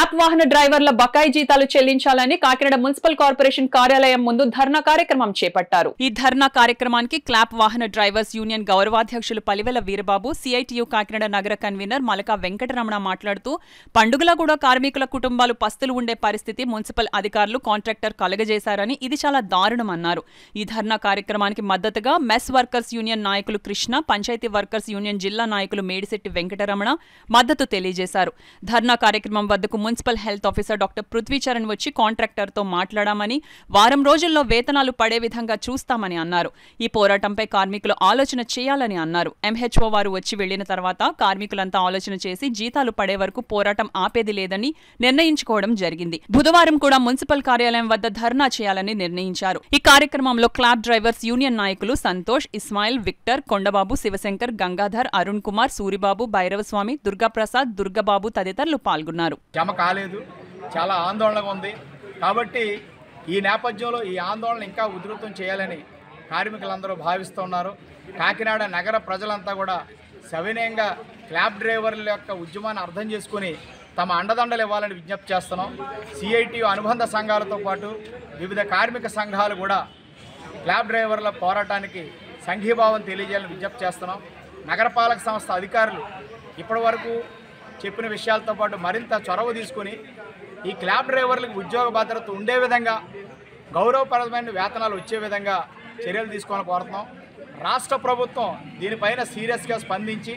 Clap వాహన డ్రైవర్ల బకాయి జీతాలు చెల్లించాలని కాకినాడ మున్సిపల్ కార్పొరేషన్ కార్యాలయం ముందు ధర్నా కార్యక్రమం చేపట్టారు ఈ ధర్నా కార్యక్రమానికి క్లాప్ వాహన డ్రైవర్స్ యూనియన్ గౌరవాధ్యక్షులు పలివెల వీరబాబు సిఐటియు కాకినాడ నగర కన్వీనర్ మలకా వెంకటరమణ మాట్లాడుతూ పండుగలో కూడా కార్మికుల కుటుంబాలు పస్తులు ఉండే పరిస్థితి మున్సిపల్ అధికారులు కాంట్రాక్టర్ కలగజేశారని ఇది చాలా దారుణమన్నారు ఈ ధర్నా కార్యక్రమానికి మద్దతుగా మెస్ వర్కర్స్ యూనియన్ నాయకులు కృష్ణ పంచాయతీ వర్కర్స్ యూనియన్ జిల్లా నాయకులు మేడిశెట్టి వెంకటరమణ మద్దతు తెలియజేశారు ధర్నా కార్యక్రమం వద్దకు municipal health officer doctor Prithvicharan వచ్చి కాంట్రాక్టర్తో మాట్లాడామని వారం రోజుల్లో వేతనాలు పడే విధంగా చూస్తామని అన్నారు ఈ పోరాటంపై కార్మికులు ఆలోచన చేయాలని అన్నారు ఎంహెచ్ఓ వారు వచ్చి వెళ్లిన తర్వాత కార్మికులంతా ఆలోచన చేసి జీతాలు పడే వరకు పోరాటం ఆపేది లేదని నిర్ణయించుకోవడం జరిగింది బుధవారం కూడా మున్సిపల్ కార్యాలయం వద్ద ధర్నా చేయాలని నిర్ణయించారు ఈ కార్యక్రమంలో క్లాబ్ డ్రైవర్స్ యూనియన్ నాయకులు సంతోష్ ఇస్మాయిల్ విక్టర్ కొండబాబు శివశంకర్ గంగాధర్ అరుణ్ కుమార్ సూరిబాబు భైరవస్వామి దుర్గాప్రసాద్ దుర్గబాబు తదితరులు పాల్గొన్నారు జమ కాలేదు చాలా ఆందోళనగా ఉంది కాబట్టి ఈ నేపథ్యంలో ఈ ఆందోళన ఇంకా ఉధృతం చేయాలని కార్మికులందరూ భావిస్తున్నారు కాకినాడ నగర ప్రజలంతా కూడా సవినయంగా క్లాబ్ డ్రైవర్ల యొక్క ఉద్యమాన్ని అర్థం చేసుకుని తమ అండదండలు ఇవ్వాలని విజ్ఞప్తి చేస్తున్నాం సిఐటి అనుబంధ సంఘాలతో పాటు వివిధ కార్మిక సంఘాలు కూడా క్లాబ్ డ్రైవర్ల పోరాటానికి సంఘీభావం తెలియజేయాలని విజ్ఞప్తి చేస్తున్నాం నగరపాలక సంస్థ అధికారులు ఇప్పటివరకు చెప్పిన విషయాలతో పాటు మరింత చొరవ తీసుకుని ఈ క్లాబ్ డ్రైవర్లకు ఉద్యోగ భద్రత ఉండే విధంగా గౌరవప్రదమైన వేతనాలు వచ్చే విధంగా చర్యలు తీసుకోవాలని కోరుతున్నాం రాష్ట్ర ప్రభుత్వం దీనిపైన సీరియస్గా స్పందించి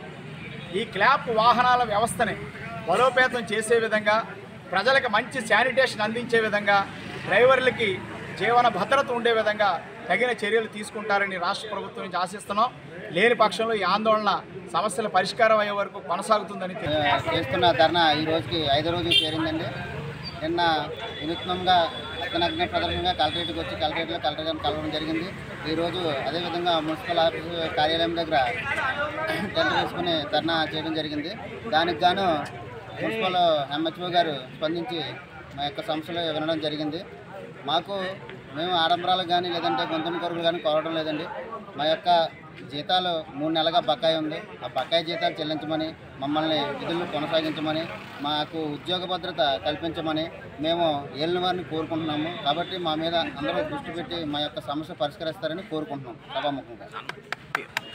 ఈ క్లాప్ వాహనాల వ్యవస్థని బలోపేతం చేసే విధంగా ప్రజలకు మంచి శానిటేషన్ అందించే విధంగా డ్రైవర్లకి జీవన భద్రత ఉండే విధంగా తగిన చర్యలు తీసుకుంటారని రాష్ట్ర ప్రభుత్వం నుంచి ఆశిస్తున్నాం లేని పక్షంలో ఈ ఆందోళన సమస్యల పరిష్కారం అయ్యే వరకు కొనసాగుతుందని తెలియజేస్తున్నాం. చేస్తున్న ధర్నా ఈ రోజుకి ఐదో రోజు చేరిందండి నిన్న వినూత్నంగా అత్తనగ్న ప్రదర్శనగా కలెక్టరేట్కి వచ్చి కలెక్టరేట్లో కలెక్టర్ గారిని కలవడం జరిగింది ఈరోజు అదేవిధంగా మున్సిపల్ ఆఫీస్ కార్యాలయం దగ్గర టెంట్ వేసుకుని ధర్నా చేయడం జరిగింది దానికి గాను మున్సిపల్ ఎంహెచ్ఓ గారు స్పందించి మా యొక్క సమస్యలు వినడం జరిగింది మాకు మేము ఆడంబరాలకు కానీ లేదంటే గొంతుని కొరకు కానీ కోరడం లేదండి మా యొక్క జీతాలు మూడు నెలలుగా బకాయి ఉంది ఆ బకాయి జీతాలు చెల్లించమని మమ్మల్ని విధులను కొనసాగించమని మాకు ఉద్యోగ భద్రత కల్పించమని మేము ఏలిన వారిని కోరుకుంటున్నాము కాబట్టి మా మీద అందరూ దృష్టి పెట్టి మా యొక్క సమస్య పరిష్కరిస్తారని కోరుకుంటున్నాం సభాముఖంగా